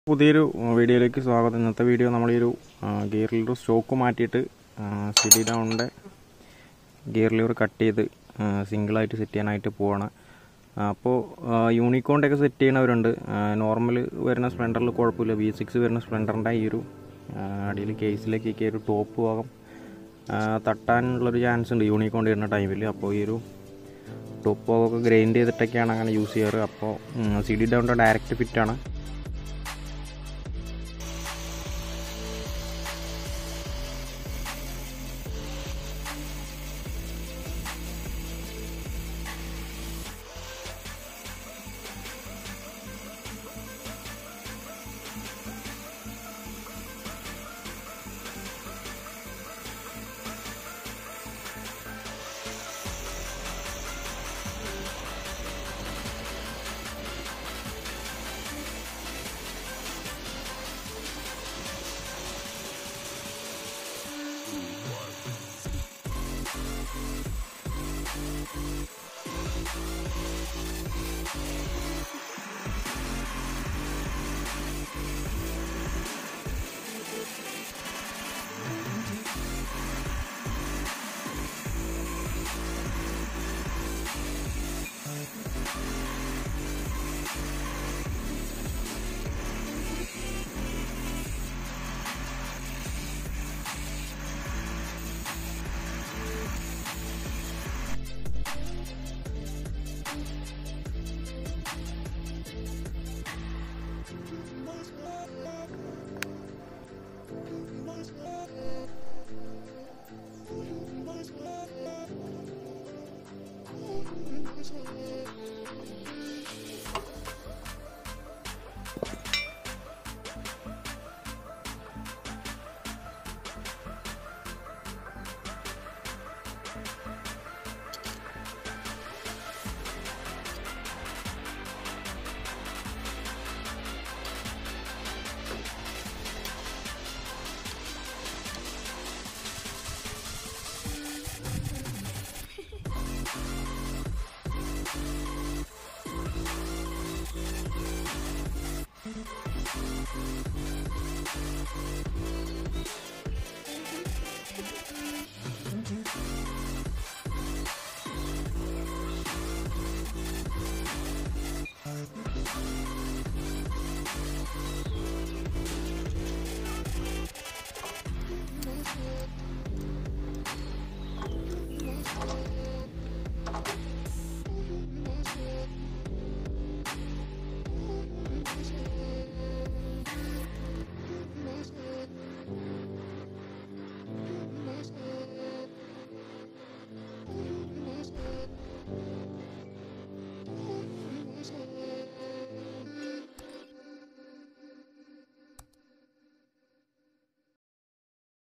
പുതിയൊരു വീഡിയോയിലേക്ക് സ്വാഗതം ഇന്നത്തെ വീഡിയോ നമ്മൾ ഈ ഒരു ഗിയർ ലിവർ സ്റ്റോക്ക് മാറ്റിയിട്ട് സിഡി ഡൗണിൻ്റെ ഗിയർ ലിവർ കട്ട് ചെയ്ത് സിംഗിളായിട്ട് സെറ്റ് ചെയ്യാനായിട്ട് പോവാണ് അപ്പോൾ യൂണിക്കോണിൻ്റെ ഒക്കെ സെറ്റ് ചെയ്യണവരുണ്ട് നോർമൽ വരുന്ന സ്പ്ലെൻഡറിൽ കുഴപ്പമില്ല വി സിക്സ് വരുന്ന സ്പ്ലെൻഡറിൻ്റെ ഈ ഒരു അടിയിൽ കേസിലേക്കൊക്കെ ഒരു ടോപ്പ് ഭാഗം ആ, തട്ടാനുള്ളൊരു ചാൻസ് ഉണ്ട് യൂണിക്കോൺ വരുന്ന ടൈമിൽ അപ്പോൾ ഈ ഒരു ടോപ്പ് ഭാഗമൊക്കെ ഗ്രൈൻഡ് ചെയ്തിട്ടൊക്കെയാണ് അങ്ങനെ യൂസ് ചെയ്യാറ് അപ്പോൾ സി ഡി ഡൗണിൻ്റെ ഡയറക്റ്റ് ഫിറ്റാണ്